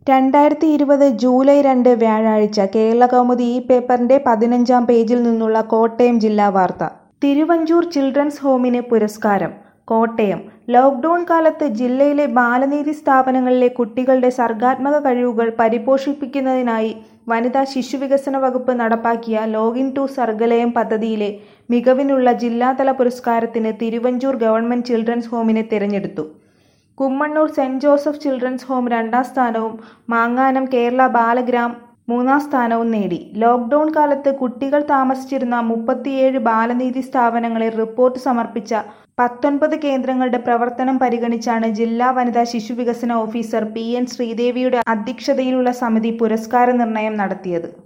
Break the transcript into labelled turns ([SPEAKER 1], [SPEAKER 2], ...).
[SPEAKER 1] രണ്ടായിരത്തി ഇരുപത് ജൂലൈ രണ്ട് വ്യാഴാഴ്ച കേരളകൗമുദി ഈ പേപ്പറിന്റെ പതിനഞ്ചാം പേജിൽ നിന്നുള്ള കോട്ടയം ജില്ലാ വാർത്ത തിരുവഞ്ചൂർ ചിൽഡ്രൻസ് ഹോമിന് പുരസ്കാരം കോട്ടയം ലോക്ഡൌൺ കാലത്ത് ജില്ലയിലെ ബാലനീതി സ്ഥാപനങ്ങളിലെ കുട്ടികളുടെ സർഗാത്മക കഴിവുകൾ പരിപോഷിപ്പിക്കുന്നതിനായി വനിതാ ശിശുവികസന വകുപ്പ് നടപ്പാക്കിയ ലോഗിൻ ടു സർഗലയം പദ്ധതിയിലെ മികവിനുള്ള ജില്ലാതല പുരസ്കാരത്തിന് തിരുവഞ്ചൂർ ഗവൺമെന്റ് ചിൽഡ്രൻസ് ഹോമിനെ തിരഞ്ഞെടുത്തു Kummannur saint Joseph children's home രണ്ടാം സ്ഥാനവും മാങ്ങാനം കേരള ബാലഗ്രാം മൂന്നാം സ്ഥാനവും നേടി ലോക്ഡൌൺ കാലത്ത് കുട്ടികൾ താമസിച്ചിരുന്ന മുപ്പത്തിയേഴ് ബാലനീതി സ്ഥാപനങ്ങളിൽ റിപ്പോർട്ട് സമർപ്പിച്ച പത്തൊൻപത് കേന്ദ്രങ്ങളുടെ പ്രവർത്തനം പരിഗണിച്ചാണ് ജില്ലാ വനിതാ ശിശുവികസന ഓഫീസർ പി എൻ ശ്രീദേവിയുടെ അധ്യക്ഷതയിലുള്ള സമിതി പുരസ്കാര നിർണയം നടത്തിയത്